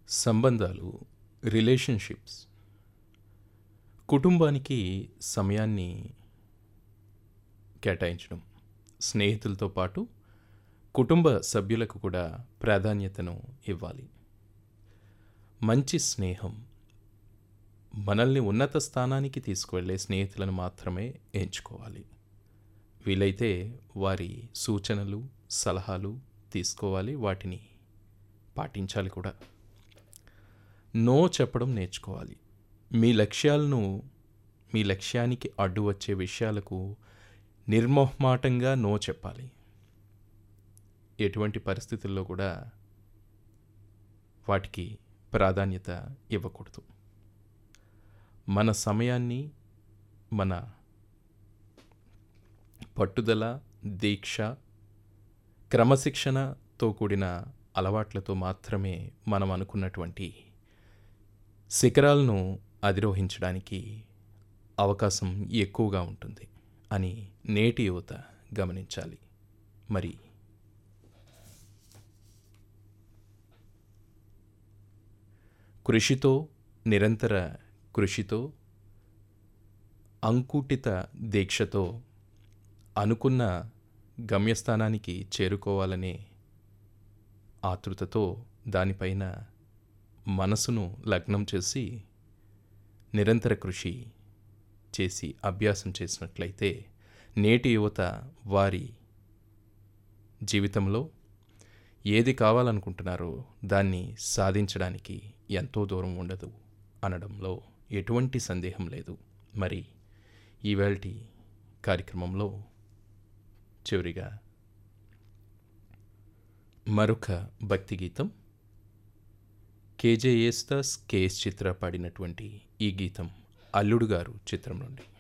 సంబంధాలు రిలేషన్షిప్స్ కుటుంబానికి సమయాన్ని కేటాయించడం స్నేహితులతో పాటు కుటుంబ సభ్యులకు కూడా ప్రాధాన్యతను ఇవ్వాలి మంచి స్నేహం మనల్ని ఉన్నత స్థానానికి తీసుకువెళ్ళే స్నేహితులను మాత్రమే ఎంచుకోవాలి వీలైతే వారి సూచనలు సలహాలు తీసుకోవాలి వాటిని పాటించాలి కూడా నో చెప్పడం నేర్చుకోవాలి మీ లక్ష్యాలను మీ లక్ష్యానికి అడ్డు వచ్చే విషయాలకు నిర్మోహమాటంగా నో చెప్పాలి ఎటువంటి పరిస్థితుల్లో కూడా వాటికి ప్రాధాన్యత ఇవ్వకూడదు మన సమయాన్ని మన పట్టుదల దీక్ష క్రమశిక్షణతో కూడిన అలవాట్లతో మాత్రమే మనం అనుకున్నటువంటి శిఖరాలను అధిరోహించడానికి అవకాశం ఎక్కువగా ఉంటుంది అని నేటి యువత గమనించాలి మరి కృషితో నిరంతర కృషితో అంకుటిత దీక్షతో అనుకున్న గమ్యస్థానానికి చేరుకోవాలనే ఆతృతతో దానిపైన మనసును లగ్నం చేసి నిరంతర కృషి చేసి అభ్యాసం చేసినట్లయితే నేటి యువత వారి జీవితంలో ఏది కావాలనుకుంటున్నారో దాన్ని సాధించడానికి ఎంతో దూరం ఉండదు అనడంలో ఎటువంటి సందేహం లేదు మరి ఈవేళటి కార్యక్రమంలో చివరిగా మరొక భక్తి గీతం కేజే యేస్తాస్ కేఎస్ చిత్ర పాడినటువంటి ఈ గీతం అల్లుడు గారు చిత్రం నుండి